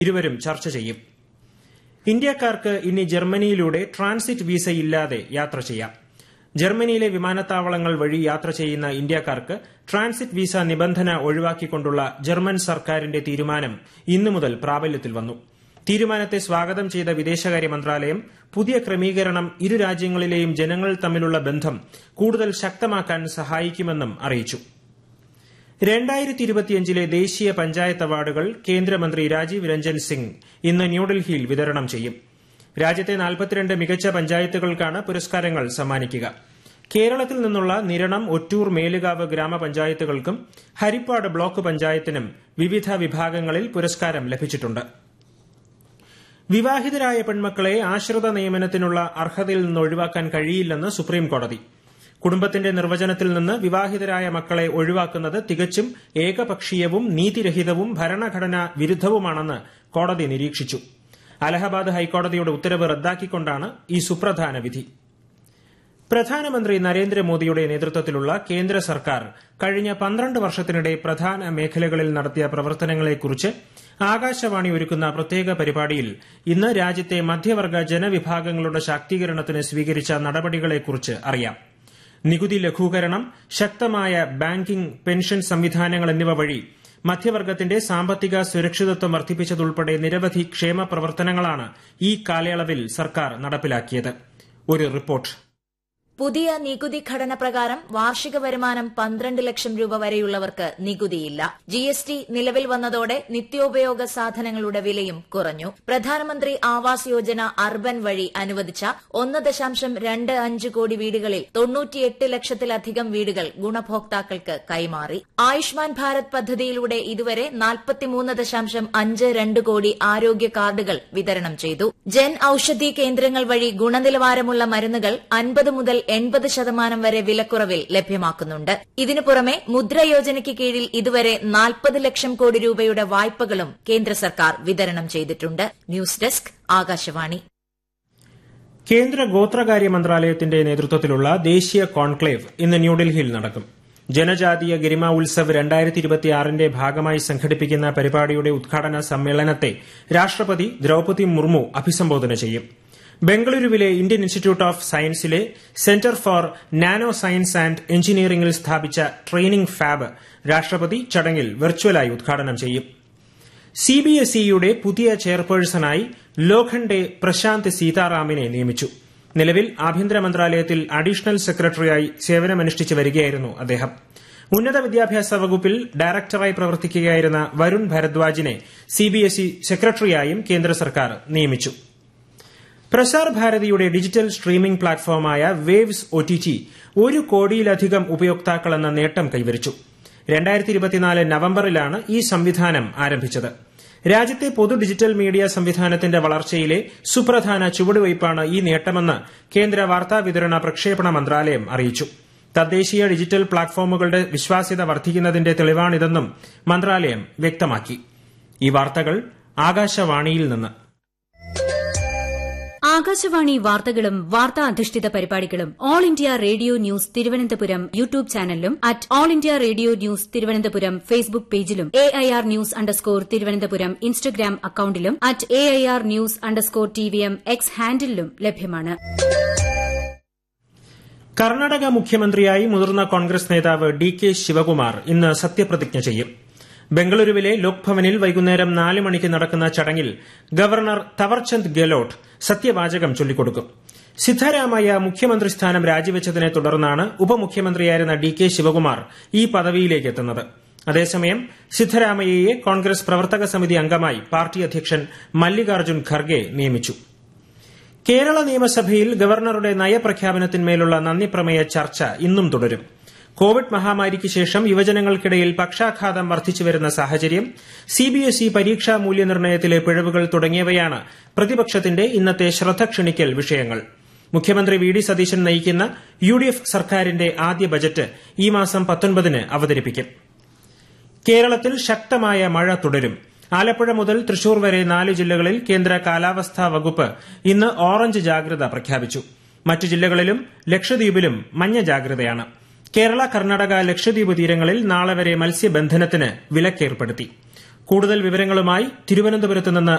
ഇരുവരും ചർച്ച ചെയ്യും ഇന്ത്യക്കാർക്ക് ഇനി ജർമ്മനിയിലൂടെ ട്രാൻസിറ്റ് വിസയില്ലാതെ യാത്ര ചെയ്യാം ജർമ്മനിയിലെ വിമാനത്താവളങ്ങൾ വഴി യാത്ര ചെയ്യുന്ന ഇന്ത്യക്കാർക്ക് ട്രാൻസിറ്റ് വിസ നിബന്ധന ഒഴിവാക്കിക്കൊണ്ടുള്ള ജർമ്മൻ സർക്കാരിന്റെ തീരുമാനം ഇന്നു മുതൽ പ്രാബല്യത്തിൽ വന്നു തീരുമാനത്തെ സ്വാഗതം ചെയ്ത വിദേശകാര്യ മന്ത്രാലയം പുതിയ ക്രമീകരണം ഇരു രാജ്യങ്ങളിലെയും ജനങ്ങൾ തമ്മിലുള്ള ബന്ധം കൂടുതൽ ശക്തമാക്കാൻ സഹായിക്കുമെന്നും അറിയിച്ചു രണ്ടായിരത്തി ഇരുപത്തിയഞ്ചിലെ ദേശീയ പഞ്ചായത്ത് അവാർഡുകൾ കേന്ദ്രമന്ത്രി രാജീവ് രഞ്ജൻ സിംഗ് ഇന്ന് ന്യൂഡൽഹിയിൽ വിതരണം ചെയ്യും രാജ്യത്തെ നാൽപ്പത്തിരണ്ട് മികച്ച പഞ്ചായത്തുകൾക്കാണ് പുരസ്കാരങ്ങൾ സമ്മാനിക്കുക കേരളത്തിൽ നിന്നുള്ള നിരണം ഒറ്റൂർ മേലുകാവ് ഗ്രാമപഞ്ചായത്തുകൾക്കും ഹരിപ്പാട് ബ്ലോക്ക് പഞ്ചായത്തിനും വിവിധ വിഭാഗങ്ങളിൽ പുരസ്കാരം ലഭിച്ചിട്ടുണ്ട് വിവാഹിതരായ പെൺമക്കളെ ആശ്രിത നിയമനത്തിനുള്ള അർഹതയിൽ നിന്ന് ഒഴിവാക്കാൻ കഴിയില്ലെന്ന് സുപ്രീംകോടതി കുടുംബത്തിന്റെ നിർവചനത്തിൽ നിന്ന് വിവാഹിതരായ മക്കളെ ഒഴിവാക്കുന്നത് തികച്ചും ഏകപക്ഷീയവും നീതിരഹിതവും ഭരണഘടനാ വിരുദ്ധവുമാണെന്ന് കോടതി നിരീക്ഷിച്ചു അലഹബാദ് ഹൈക്കോടതിയുടെ ഉത്തരവ് റദ്ദാക്കിക്കൊണ്ടാണ് ഈ സുപ്രധാന വിധി പ്രധാനമന്ത്രി നരേന്ദ്രമോദിയുടെ നേതൃത്വത്തിലുള്ള കേന്ദ്ര സർക്കാർ കഴിഞ്ഞ പന്ത്രണ്ട് വർഷത്തിനിടെ പ്രധാന മേഖലകളിൽ നടത്തിയ പ്രവർത്തനങ്ങളെക്കുറിച്ച് ആകാശവാണി ഒരുക്കുന്ന പ്രത്യേക പരിപാടിയിൽ ഇന്ന് രാജ്യത്തെ മധ്യവർഗ ജനവിഭാഗങ്ങളുടെ ശാക്തീകരണത്തിന് സ്വീകരിച്ച നടപടികളെക്കുറിച്ച് അറിയാം നികുതി ലഘൂകരണം ശക്തമായ ബാങ്കിംഗ് പെൻഷൻ സംവിധാനങ്ങൾ എന്നിവ വഴി മധ്യവർഗത്തിന്റെ സാമ്പത്തിക സുരക്ഷിതത്വം വർദ്ധിപ്പിച്ചതുൾപ്പെടെ നിരവധി ക്ഷേമ പ്രവർത്തനങ്ങളാണ് ഈ കാലയളവിൽ സർക്കാർ നടപ്പിലാക്കിയത് ഒരു റിപ്പോർട്ട് പുതിയ നികുതി ഘടന പ്രകാരം വാർഷിക വരുമാനം പന്ത്രണ്ട് ലക്ഷം രൂപ വരെയുള്ളവർക്ക് നികുതിയില്ല ജി എസ് ടി നിലവിൽ വന്നതോടെ നിത്യോപയോഗ സാധനങ്ങളുടെ വിലയും കുറഞ്ഞു പ്രധാനമന്ത്രി ആവാസ് യോജന അർബൻ വഴി അനുവദിച്ച ഒന്ന് ദശാംശം രണ്ട് അഞ്ച് കോടി വീടുകളിൽ തൊണ്ണൂറ്റിയെട്ട് ലക്ഷത്തിലധികം വീടുകൾ ഗുണഭോക്താക്കൾക്ക് കൈമാറി ആയുഷ്മാൻ ഭാരത് പദ്ധതിയിലൂടെ ഇതുവരെ നാൽപ്പത്തിമൂന്ന് ദശാംശം അഞ്ച് രണ്ട് കോടി ആരോഗ്യ കാർഡുകൾ വിതരണം ചെയ്തു ജൻ ഔഷധി കേന്ദ്രങ്ങൾ വഴി ഗുണനിലവാരമുള്ള മരുന്നുകൾ അൻപത് മുതൽ എൺപത് ശതമാനം വരെ വിലക്കുറവിൽ ലഭ്യമാക്കുന്നുണ്ട് ഇതിനു പുറമെ മുദ്ര യോജനയ്ക്ക് കീഴിൽ ഇതുവരെ നാൽപ്പത് ലക്ഷം കോടി രൂപയുടെ വായ്പകളും കേന്ദ്ര സർക്കാർ വിതരണം ചെയ്തിട്ടുണ്ട് ന്യൂസ് ഡെസ്ക് ആകാശവാണി കേന്ദ്ര ഗോത്രകാര്യ മന്ത്രാലയത്തിന്റെ നേതൃത്വത്തിലുള്ള ദേശീയ കോൺക്ലേവ് ഇന്ന് ന്യൂഡൽഹിയിൽ നടക്കും ജനജാതീയ ഗരിമ ഉത്സവ് രണ്ടായിരത്തി ഇരുപത്തിയാറിന്റെ ഭാഗമായി സംഘടിപ്പിക്കുന്ന പരിപാടിയുടെ ഉദ്ഘാടന സമ്മേളനത്തെ രാഷ്ട്രപതി ദ്രൌപതി മുർമു അഭിസംബോധന ചെയ്യും ബംഗളൂരുവിലെ ഇന്ത്യൻ ഇൻസ്റ്റിറ്റ്യൂട്ട് ഓഫ് സയൻസിലെ centre for nano science and എഞ്ചിനീയറിംഗിൽ സ്ഥാപിച്ച ട്രെയിനിംഗ് ഫാബ് രാഷ്ട്രപതി ചടങ്ങിൽ വെർച്വലായി ഉദ്ഘാടനം ചെയ്യും സിബിഎസ്ഇയുടെ പുതിയ ചെയർപേഴ്സണായി ലോഖണ്ഡെ പ്രശാന്ത് സീതാറാമിനെ നിയമിച്ചു നിലവിൽ ആഭ്യന്തര മന്ത്രാലയത്തിൽ അഡീഷണൽ സെക്രട്ടറിയായി സേവനമനുഷ്ഠിച്ചു വരികയായിരുന്നു അദ്ദേഹം ഉന്നത വിദ്യാഭ്യാസ വകുപ്പിൽ ഡയറക്ടറായി പ്രവർത്തിക്കുകയായിരുന്ന വരുൺ ഭരദ്വാജിനെ സിബിഎസ്ഇ സെക്രട്ടറിയായും കേന്ദ്ര സർക്കാർ നിയമിച്ചു പ്രസാർ ഭാരതിയുടെ ഡിജിറ്റൽ സ്ട്രീമിംഗ് പ്ലാറ്റ്ഫോമായ വേവ്സ് ഒടിടി ഒരു കോടിയിലധികം ഉപയോക്താക്കളെന്ന നേട്ടം കൈവരിച്ചു രണ്ടായിരത്തി ഇരുപത്തിനാല് നവംബറിലാണ് ഈ സംവിധാനം ആരംഭിച്ചത് രാജ്യത്തെ പൊതു ഡിജിറ്റൽ മീഡിയ സംവിധാനത്തിന്റെ വളർച്ചയിലെ സുപ്രധാന ചുവടുവയ്പ്പാണ് ഈ നേട്ടമെന്ന് കേന്ദ്ര വാർത്താവിതരണ പ്രക്ഷേപണ മന്ത്രാലയം അറിയിച്ചു തദ്ദേശീയ ഡിജിറ്റൽ പ്ലാറ്റ്ഫോമുകളുടെ വിശ്വാസ്യത വർദ്ധിക്കുന്നതിന്റെ തെളിവാണിതെന്നും മന്ത്രാലയം വ്യക്തമാക്കി ഈ വാർത്തകൾ ആകാശവാണിയിൽ നിന്ന് ആകാശവാണി വാർത്തകളും വാർത്താ അധിഷ്ഠിത പരിപാടികളും all India radio news Thiruvananthapuram YouTube ചാനലിലും at all India radio news Thiruvananthapuram Facebook പേജിലും A I R news underscore Thiruvananthapuram Instagram അക്കൌണ്ടിലും at A I R news underscore T V M X ഹാൻഡിലും ലഭ്യമാണ് കർണാടക മുഖ്യമന്ത്രിയായി മുതിർന്ന കോൺഗ്രസ് നേതാവ് ഡി കെ ശിവകുമാർ ഇന്ന് സത്യപ്രതിജ്ഞ ചെയ്യും ബംഗളൂരുവിലെ ലോക്ഭവനിൽ വൈകുന്നേരം നാല് മണിക്ക് നടക്കുന്ന ചടങ്ങിൽ ഗവർണർ തവർചന്ദ് ഗെലോട്ട് സത്യവാചകം ചൊല്ലിക്കൊടുക്കും സിദ്ധരാമയ്യ മുഖ്യമന്ത്രി സ്ഥാനം രാജിവെച്ചതിനെ തുടർന്നാണ് ഉപമുഖ്യമന്ത്രിയായിരുന്ന ഡി കെ ശിവകുമാർ ഈ പദവിയിലേക്ക് എത്തുന്നത് അതേസമയം സിദ്ധരാമയ്യയെ കോൺഗ്രസ് പ്രവർത്തക സമിതി അംഗമായി പാർട്ടി അധ്യക്ഷൻ മല്ലികാർജ്ജുൻ ഖർഗെ നിയമിച്ചു കേരള നിയമസഭയിൽ ഗവർണറുടെ നയപ്രഖ്യാപനത്തിന്മേലുള്ള നന്ദിപ്രമേയ ചർച്ച ഇന്നും തുടരും കോവിഡ് മഹാമാരിക്ക് ശേഷം യുവജനങ്ങൾക്കിടയിൽ പക്ഷാഘാതം വർദ്ധിച്ചുവരുന്ന സാഹചര്യം സിബിഎസ്ഇ പരീക്ഷാ മൂല്യനിർണ്ണയത്തിലെ പിഴവുകൾ തുടങ്ങിയവയാണ് പ്രതിപക്ഷത്തിന്റെ ഇന്നത്തെ ശ്രദ്ധ ക്ഷണിക്കൽ വിഷയങ്ങൾ മുഖ്യമന്ത്രി വി ഡി സതീശൻ നയിക്കുന്ന യു ഡി എഫ് സർക്കാരിന്റെ ആദ്യ ബജറ്റ് ഈ മാസം പത്തൊൻപതിന് അവതരിപ്പിക്കും കേരളത്തിൽ ശക്തമായ മഴ തുടരും ആലപ്പുഴ മുതൽ തൃശൂർ വരെ നാല് ജില്ലകളിൽ കേന്ദ്ര കാലാവസ്ഥാ വകുപ്പ് ഇന്ന് ഓറഞ്ച് ജാഗ്രത പ്രഖ്യാപിച്ചു മറ്റു ജില്ലകളിലും ലക്ഷദ്വീപിലും മഞ്ഞ ജാഗ്രതയാണ് കേരള കർണാടക ലക്ഷദ്വീപ് തീരങ്ങളിൽ നാളെ വരെ മത്സ്യബന്ധനത്തിന് വിലക്കേർപ്പെടുത്തി കൂടുതൽ വിവരങ്ങളുമായി തിരുവനന്തപുരത്ത് നിന്ന്